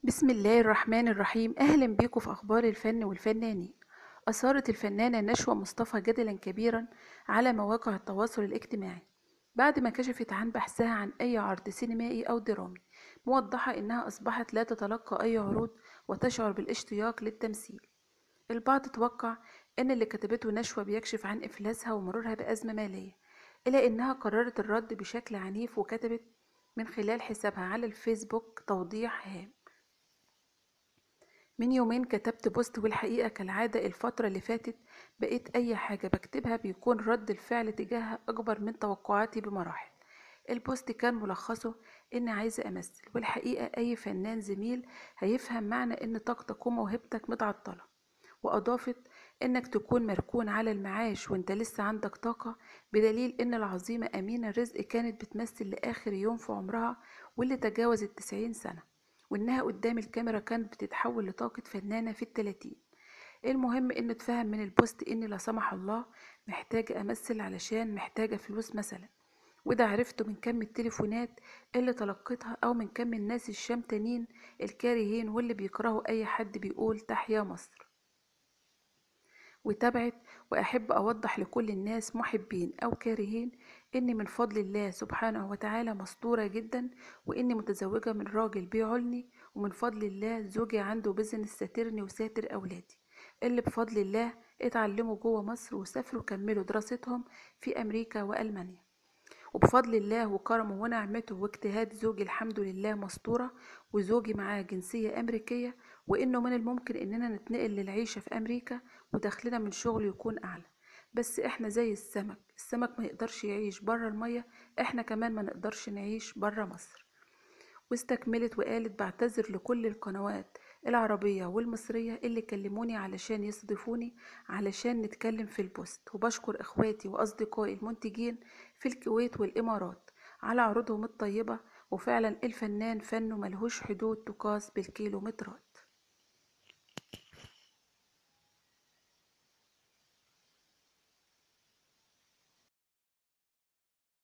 بسم الله الرحمن الرحيم أهلا بيكم في أخبار الفن والفنانين أثارت الفنانة نشوى مصطفى جدلا كبيرا على مواقع التواصل الاجتماعي بعد ما كشفت عن بحثها عن أي عرض سينمائي أو درامي موضحة إنها أصبحت لا تتلقى أي عروض وتشعر بالاشتياق للتمثيل البعض توقع إن اللي كتبته نشوى بيكشف عن إفلاسها ومرورها بأزمة مالية إلا إنها قررت الرد بشكل عنيف وكتبت من خلال حسابها على الفيسبوك توضيح هام من يومين كتبت بوست والحقيقة كالعادة الفترة اللي فاتت بقيت أي حاجة بكتبها بيكون رد الفعل تجاهها أكبر من توقعاتي بمراحل البوست كان ملخصه إني عايزة أمثل والحقيقة أي فنان زميل هيفهم معنى إن طاقتك وموهبتك متعطلة وأضافت إنك تكون مركون على المعاش وإنت لسه عندك طاقة بدليل إن العظيمة أمينة رزق كانت بتمثل لآخر يوم في عمرها واللي تجاوز التسعين سنة وإنها قدام الكاميرا كانت بتتحول لطاقة فنانة في التلاتين المهم إنه اتفهم من البوست إني لا سمح الله محتاجة أمثل علشان محتاجة فلوس مثلا وده عرفته من كم التليفونات اللي تلقيتها أو من كم الناس الشمتانين الكارهين واللي بيكرهوا أي حد بيقول تحيا مصر وتابعت وأحب أوضح لكل الناس محبين أو كارهين إني من فضل الله سبحانه وتعالى مستورة جدا وإني متزوجة من راجل بيعولني ومن فضل الله زوجي عنده بزنس ساترني وساتر أولادي اللي بفضل الله اتعلموا جوه مصر وسافروا كملوا دراستهم في أمريكا وألمانيا وبفضل الله وكرمه ونعمته واجتهاد زوجي الحمد لله مستورة وزوجي معاه جنسية أمريكية وإنه من الممكن إننا نتنقل للعيشة في أمريكا ودخلنا من شغل يكون أعلى بس إحنا زي السمك السمك ما يقدرش يعيش برا المية إحنا كمان ما نقدرش نعيش برا مصر واستكملت وقالت بعتذر لكل القنوات العربية والمصرية اللي كلموني علشان يستضيفوني علشان نتكلم في البوست وبشكر إخواتي وأصدقائي المنتجين في الكويت والإمارات على عروضهم الطيبة وفعلا الفنان فنه ملهوش حدود تقاس بالكيلومترات